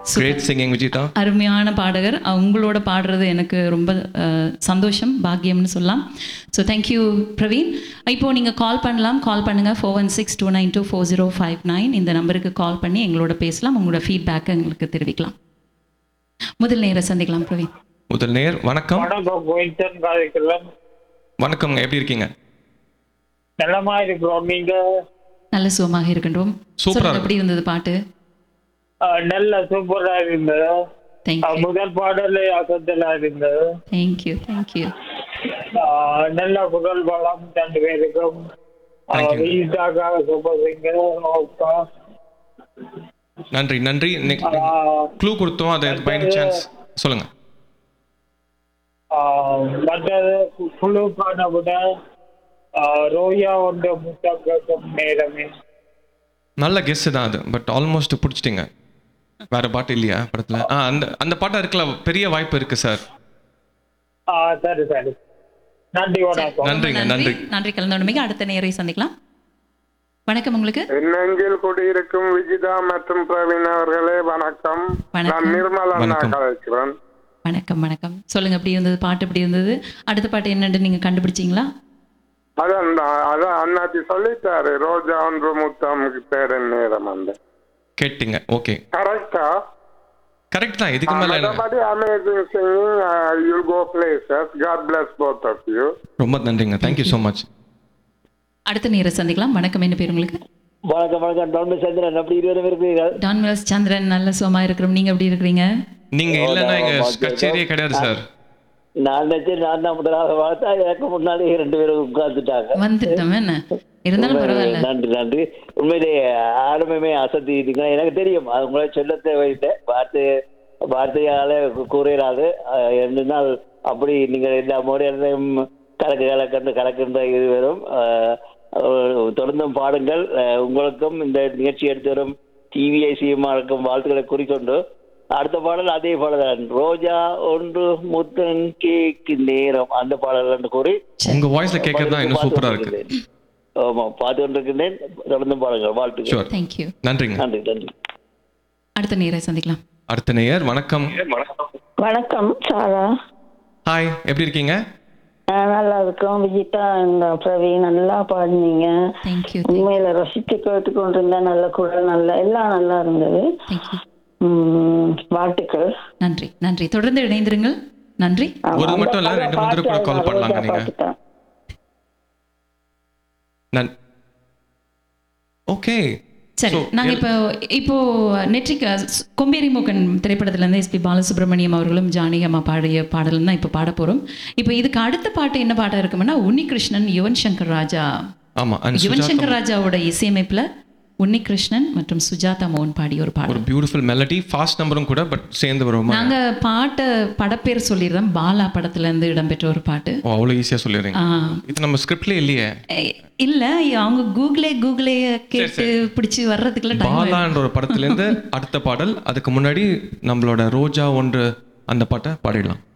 Great singing Vijitha அருமையான பாடகர் அவங்களோட பாடுறது எனக்கு ரொம்ப அஹ், சந்தோஷம் பாக்கியம்னு சொல்லலாம் ஸோ தேங்க்யூ பிரவீன் இப்போ நீங்கள் கால் பண்ணலாம் கால் பண்ணுங்கள் four one six two nine two four zero five nine இந்த நம்பருக்கு கால் பண்ணி எங்களோட பேசலாம் உங்களோட ஃபீட்பேக்கை எங்களுக்கு தெரிவிக்கலாம் முதல் நேர சந்திக்கலாம் பிரவீன் முதல் நேர் வணக்கம் வணக்கம் கோயின்சன் காரைக்குளம் வணக்கம்ங்க எப்படி இருக்கீங்க நல்லமா இருக்கிறோம் நீங்க நல்ல சுகமாக இருக்கின்றோம் சூப்பரா சொல்லுங்க, இருக்கு. எப்படி இருந்தது பாட்டு அஹ், நல்ல சூப்பரா இருந்தது அஹ், தேங்க்யூ முதல் பாடல் அசத்தலா இருந்தது தேங்க்யூ தேங்க்யூ அஹ், நல்ல குரல் வளம் ரெண்டு பேருக்கும் Thank you. வீட்டாக்காக சூப்பர் சிங்கர் ஓகே நன்றி நன்றி க்ளூ கொடுத்தோம் அதை பை சான்ஸ் சொல்லுங்க மற்றது குழு காணவிட அஹ், ரோயா ஒன்று முத்தம் நேரமே நல்ல கெஸ் தான் அது பட் ஆல்மோஸ்ட் பிடிச்சிட்டிங்க வேற பாட்டு இல்லையா படத்துல ஆ அந்த அந்த பாட்டா இருக்கல பெரிய வாய்ப்பு இருக்கு சார் ஆ சரி சரி நன்றி வணக்கம் நன்றிங்க நன்றி நன்றி கலந்தோடமைக்கு அடுத்த நேரை சந்திக்கலாம் வணக்கம் உங்களுக்கு நெஞ்சில் குடியிருக்கும் விஜிதா மற்றும் பிரவீன் அவர்களே வணக்கம் வணக்கம். நான் நிர்மலா வணக்கம். கலைக்கிறேன் வணக்கம் வணக்கம் சொல்லுங்க எப்படி இருந்தது பாட்டு எப்படி இருந்தது அடுத்த பாட்டு என்னன்னு நீங்க கண்டுபிடிச்சீங்களா அதான் தான், அதான் அண்ணாச்சி சொல்லிட்டாரு ரோஜா ஒன்று முத்தம் பேரு நேரம் அந்த கேட்டீங்க ஓகே கரெக்டா கரெக்ட் தான் இதுக்கு மேல என்ன மற்றபடி amazing singing you go places God bless both of you ரொம்ப நன்றிங்க தேங்க்யூ ஸோ மச் அடுத்த நேரை சந்திக்கலாம் வணக்கம் என்ன பேர் உங்களுக்கு வணக்கம் வணக்கம் டவுன் சந்திரன் அப்படி இருவரும் இருக்கிறீர்கள் டான்வெல்ஸ் சந்திரன் நல்ல சுகமா இருக்கிறோம் நீங்க எப்படி இருக்கிறீங்க நீங்க இல்லைன்னா எங்க கச்சேரியே கிடையாது சார் நான் நினைச்சேன் நான் தான் முதலாக வாழ்த்தா எனக்கு முன்னாடி ரெண்டு பேரும் உட்கார்ந்துட்டாங்க வந்துட்டோம் என்ன இருந்தாலும் பரவாயில்ல நன்றி நன்றி உண்மையிலே ஆரம்பமே அசத்திட்டீங்க எனக்கு தெரியும் அது உங்களை சொல்ல தேவையில்லை வார்த்தை வார்த்தையால கூறிடாது என்னென்னால் அப்படி நீங்கள் எல்லா முறையும் கலக்கு கலக்கன்று கலக்கின்ற இது வரும் அஹ், அஹ், தொடர்ந்தும் பாடுங்கள் அஹ், உங்களுக்கும் இந்த நிகழ்ச்சி எடுத்து வரும் டிவிஐ சிஎம்ஆருக்கும் வாழ்த்துக்களை கூறிக்கொண்டு அடுத்த பாடல் அதே பாடல் ரோஜா ஒன்று முத்தன் கேக்கு நேரம் அந்த பாடல் என்று கூறி உங்க வாய்ஸ்ல கேட்கறது தான் இன்னும் சூப்பரா இருக்கு ஆமா பார்த்து கொண்டிருக்கின்றேன் தொடர்ந்து பாருங்கள் வாழ்த்துக்கள் ஷூர் தேங்க்யூ நன்றிங்க நன்றி நன்றி அடுத்த நேரை சந்திக்கலாம் அடுத்த நேயர் வணக்கம் வணக்கம் சாரா ஹாய் எப்படி இருக்கீங்க நான் நல்லா இருக்கோம் விஜிதா இந்த பிரவீன் நல்லா பாடினீங்க தேங்க்யூ உண்மையில ரசித்து கேட்டுக்கொண்டிருந்தேன் நல்ல குரல் நல்ல எல்லாம் நல்லா இருந்தது தேங்க்யூ உம், வாழ்த்துக்கள் நன்றி நன்றி தொடர்ந்து இணைந்திருங்கள் நன்றி ஆமா, ஒரு அந்த மட்டும் இல்ல, படம் ரெண்டு மூணு தடவை கூட பார்த்தேன், call பண்ணலாங்க ரோஜா நீங்க. பார்த்துட்டேன். நன் ஓகே சரி So, நாங்க எல்- இப்போ இப்போ நெற்றிக்கு கொம்பேரி மூக்கன் திரைப்படத்துல இருந்து எஸ்பி பாலசுப்ரமணியம் அவர்களும் ஜானகி அம்மா பாடிய பாடலும் தான் இப்போ பாட போறோம் இப்போ இதுக்கு அடுத்த பாட்டு என்ன பாட்டா இருக்கும்னா உன்னிகிருஷ்ணன் யுவன் சங்கர் ராஜா ஆமா அண்ட் யுவன் சுஜாதா சங்கர் ராஜாவோட இசையமைப்புல உன்னிகிருஷ்ணன் மற்றும் சுஜாதா மோகன் பாடிய ஒரு ஒரு பாடல் பியூட்டிஃபுல் மெலடி ஃபாஸ்ட் நம்பரும் கூட பட் சேர்ந்து வருமா நாங்க பாட்டை படப்பேர் சொல்லிடுறோம் பாலா படத்துல இருந்து இடம்பெற்ற ஒரு பாட்டு ஓ அவ்வளோ ஈஸியா சொல்லிடுறீங்க ஆ, இது நம்ம ஸ்கிரிப்ட்ல இல்லையே எ- இல்ல அவங்க கூகுளே கூகுளே கேட்டு பிடிச்சி வர்றதுக்குள்ள டைம் பாலான்ற ஒரு படத்துல இருந்து அடுத்த பாடல் அதுக்கு முன்னாடி நம்மளோட ரோஜா ஒன்று அந்த பாட்டை பாடிடலாம்